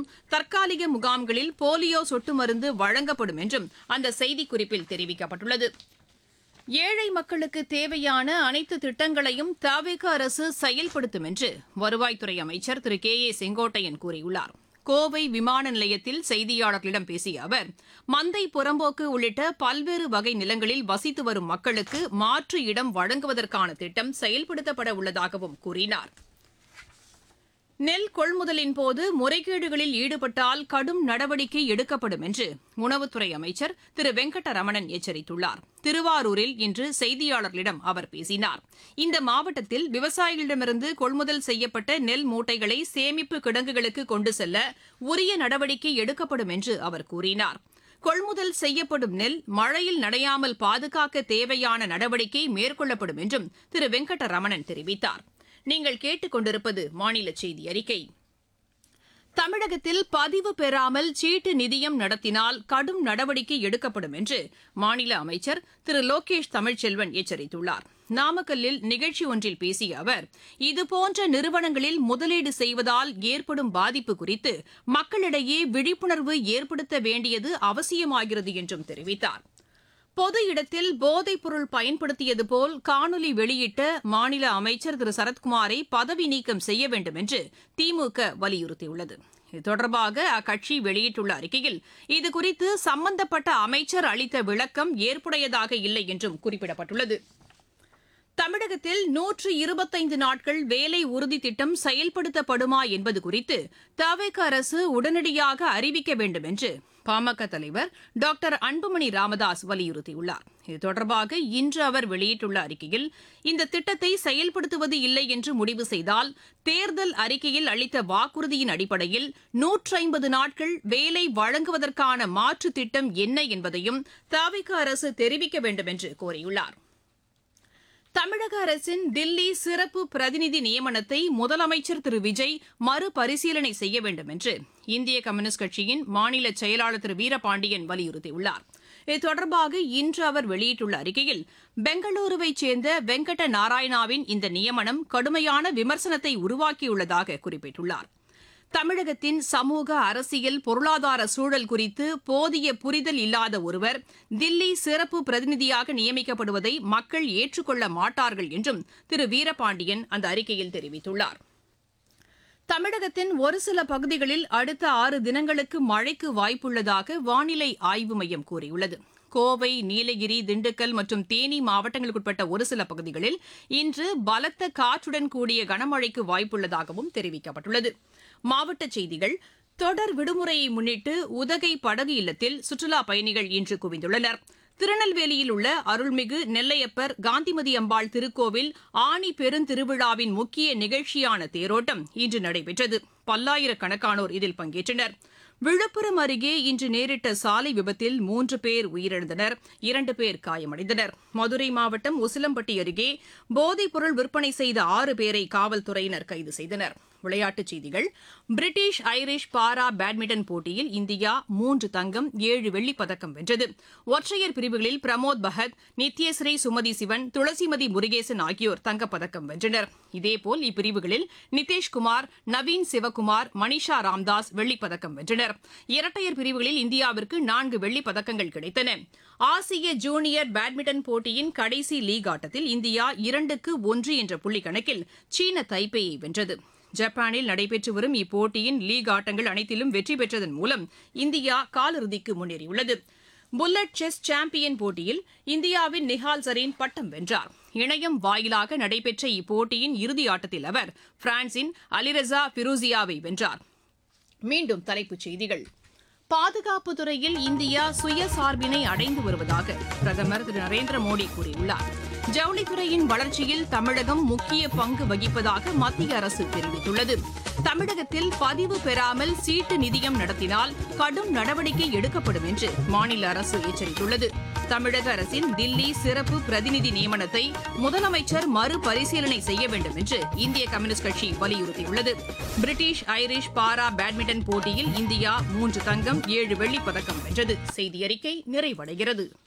தற்காலிக முகாம்களில் போலியோ சொட்டு மருந்து வழங்கப்படும் என்றும் அந்த செய்திக்குறிப்பில் தெரிவிக்கப்பட்டுள்ளது ஏழை மக்களுக்கு தேவையான அனைத்து திட்டங்களையும் தவிக அரசு செயல்படுத்தும் என்று வருவாய்த்துறை அமைச்சர் திரு கே ஏ செங்கோட்டையன் கூறியுள்ளார் கோவை விமான நிலையத்தில் செய்தியாளர்களிடம் பேசிய அவர் மந்தை புறம்போக்கு உள்ளிட்ட பல்வேறு வகை நிலங்களில் வசித்து வரும் மக்களுக்கு மாற்று இடம் வழங்குவதற்கான திட்டம் செயல்படுத்தப்பட உள்ளதாகவும் கூறினார் நெல் கொள்முதலின் போது முறைகேடுகளில் ஈடுபட்டால் கடும் நடவடிக்கை எடுக்கப்படும் என்று உணவுத்துறை அமைச்சர் திரு வெங்கட்டரமணன் எச்சரித்துள்ளார் திருவாரூரில் இன்று செய்தியாளர்களிடம் அவர் பேசினார் இந்த மாவட்டத்தில் விவசாயிகளிடமிருந்து கொள்முதல் செய்யப்பட்ட நெல் மூட்டைகளை சேமிப்பு கிடங்குகளுக்கு கொண்டு செல்ல உரிய நடவடிக்கை எடுக்கப்படும் என்று அவர் கூறினார் கொள்முதல் செய்யப்படும் நெல் மழையில் நனையாமல் பாதுகாக்க தேவையான நடவடிக்கை மேற்கொள்ளப்படும் என்றும் திரு வெங்கட்டரமணன் தெரிவித்தார் நீங்கள் கேட்டுக்கொண்டிருப்பது மாநில செய்தி அறிக்கை தமிழகத்தில் பதிவு பெறாமல் சீட்டு நிதியம் நடத்தினால் கடும் நடவடிக்கை எடுக்கப்படும் என்று மாநில அமைச்சர் திரு லோகேஷ் தமிழ்ச்செல்வன் எச்சரித்துள்ளார் நாமக்கல்லில் நிகழ்ச்சி ஒன்றில் பேசிய அவர் இதுபோன்ற நிறுவனங்களில் முதலீடு செய்வதால் ஏற்படும் பாதிப்பு குறித்து மக்களிடையே விழிப்புணர்வு ஏற்படுத்த வேண்டியது அவசியமாகிறது என்றும் தெரிவித்தார் பொது இடத்தில் போதைப் பொருள் பயன்படுத்தியது போல் காணொலி வெளியிட்ட மாநில அமைச்சர் திரு சரத்குமாரை பதவி நீக்கம் செய்ய வேண்டும் என்று திமுக வலியுறுத்தியுள்ளது இது தொடர்பாக அக்கட்சி வெளியிட்டுள்ள அறிக்கையில் இதுகுறித்து சம்பந்தப்பட்ட அமைச்சர் அளித்த விளக்கம் ஏற்புடையதாக இல்லை என்றும் குறிப்பிடப்பட்டுள்ளது தமிழகத்தில் நூற்று இருபத்தைந்து நாட்கள் வேலை உறுதி திட்டம் செயல்படுத்தப்படுமா என்பது குறித்து தவிக அரசு உடனடியாக அறிவிக்க வேண்டும் என்று பாமக தலைவர் டாக்டர் அன்புமணி ராமதாஸ் வலியுறுத்தியுள்ளார் இது தொடர்பாக இன்று அவர் வெளியிட்டுள்ள அறிக்கையில் இந்த திட்டத்தை செயல்படுத்துவது இல்லை என்று முடிவு செய்தால் தேர்தல் அறிக்கையில் அளித்த வாக்குறுதியின் அடிப்படையில் நூற்றைம்பது நாட்கள் வேலை வழங்குவதற்கான மாற்று திட்டம் என்ன என்பதையும் தவிக அரசு தெரிவிக்க வேண்டும் என்று கோரியுள்ளார் தமிழக அரசின் தில்லி சிறப்பு பிரதிநிதி நியமனத்தை முதலமைச்சர் திரு விஜய் மறுபரிசீலனை செய்ய வேண்டும் என்று இந்திய கம்யூனிஸ்ட் கட்சியின் மாநில செயலாளர் திரு வீரபாண்டியன் வலியுறுத்தியுள்ளார் இது தொடர்பாக இன்று அவர் வெளியிட்டுள்ள அறிக்கையில் பெங்களூருவைச் சேர்ந்த வெங்கட நாராயணாவின் இந்த நியமனம் கடுமையான விமர்சனத்தை உருவாக்கியுள்ளதாக குறிப்பிட்டுள்ளார் தமிழகத்தின் சமூக அரசியல் பொருளாதார சூழல் குறித்து போதிய புரிதல் இல்லாத ஒருவர் தில்லி சிறப்பு பிரதிநிதியாக நியமிக்கப்படுவதை மக்கள் ஏற்றுக்கொள்ள மாட்டார்கள் என்றும் திரு வீரபாண்டியன் அந்த அறிக்கையில் தெரிவித்துள்ளார் தமிழகத்தின் ஒரு சில பகுதிகளில் அடுத்த ஆறு தினங்களுக்கு மழைக்கு வாய்ப்புள்ளதாக வானிலை ஆய்வு மையம் கூறியுள்ளது கோவை நீலகிரி திண்டுக்கல் மற்றும் தேனி மாவட்டங்களுக்குட்பட்ட ஒரு சில பகுதிகளில் இன்று பலத்த காற்றுடன் கூடிய கனமழைக்கு வாய்ப்புள்ளதாகவும் தெரிவிக்கப்பட்டுள்ளது மாவட்டச் செய்திகள் தொடர் விடுமுறையை முன்னிட்டு உதகை படகு இல்லத்தில் சுற்றுலா பயணிகள் இன்று குவிந்துள்ளனர் திருநெல்வேலியில் உள்ள அருள்மிகு நெல்லையப்பர் காந்திமதி அம்பாள் திருக்கோவில் ஆணி பெருந்திருவிழாவின் முக்கிய நிகழ்ச்சியான தேரோட்டம் இன்று நடைபெற்றது பல்லாயிரக்கணக்கானோர் இதில் பங்கேற்றனர் விழுப்புரம் அருகே இன்று நேரிட்ட சாலை விபத்தில் மூன்று பேர் உயிரிழந்தனர் இரண்டு பேர் காயமடைந்தனர் மதுரை மாவட்டம் உசிலம்பட்டி அருகே போதைப் பொருள் விற்பனை செய்த ஆறு பேரை காவல்துறையினர் கைது செய்தனர் விளையாட்டுச் செய்திகள் பிரிட்டிஷ் ஐரிஷ் பாரா பேட்மிண்டன் போட்டியில் இந்தியா மூன்று தங்கம் ஏழு வெள்ளிப் பதக்கம் வென்றது ஒற்றையர் பிரிவுகளில் பிரமோத் பகத் நித்யஸ்ரீ சுமதி சிவன் துளசிமதி முருகேசன் ஆகியோர் தங்கப்பதக்கம் வென்றனர் இதேபோல் இப்பிரிவுகளில் நிதேஷ்குமார் நவீன் சிவகுமார் மணிஷா ராம்தாஸ் வெள்ளிப் பதக்கம் வென்றனர் இரட்டையர் பிரிவுகளில் இந்தியாவிற்கு நான்கு வெள்ளிப் பதக்கங்கள் கிடைத்தன ஆசிய ஜூனியர் பேட்மிண்டன் போட்டியின் கடைசி லீக் ஆட்டத்தில் இந்தியா இரண்டுக்கு ஒன்று என்ற புள்ளி கணக்கில் சீன தைப்பேயை வென்றது ஜப்பானில் நடைபெற்று வரும் இப்போட்டியின் லீக் ஆட்டங்கள் அனைத்திலும் வெற்றி பெற்றதன் மூலம் இந்தியா காலிறுதிக்கு முன்னேறியுள்ளது புல்லட் செஸ் சாம்பியன் போட்டியில் இந்தியாவின் நிஹால் சரீன் பட்டம் வென்றார் இணையம் வாயிலாக நடைபெற்ற இப்போட்டியின் இறுதி ஆட்டத்தில் அவர் பிரான்சின் அலிரசா பிரோசியாவை வென்றார் மீண்டும் தலைப்புச் செய்திகள் பாதுகாப்பு துறையில் இந்தியா சுயசார்பினை அடைந்து வருவதாக பிரதமர் திரு நரேந்திர மோடி கூறியுள்ளார் ஜவுளித்துறையின் வளர்ச்சியில் தமிழகம் முக்கிய பங்கு வகிப்பதாக மத்திய அரசு தெரிவித்துள்ளது தமிழகத்தில் பதிவு பெறாமல் சீட்டு நிதியம் நடத்தினால் கடும் நடவடிக்கை எடுக்கப்படும் என்று மாநில அரசு எச்சரித்துள்ளது தமிழக அரசின் தில்லி சிறப்பு பிரதிநிதி நியமனத்தை முதலமைச்சர் மறுபரிசீலனை செய்ய வேண்டும் என்று இந்திய கம்யூனிஸ்ட் கட்சி வலியுறுத்தியுள்ளது பிரிட்டிஷ் ஐரிஷ் பாரா பேட்மிண்டன் போட்டியில் இந்தியா மூன்று தங்கம் ஏழு வெள்ளிப் பதக்கம் வென்றது செய்தி அறிக்கை நிறைவடைகிறது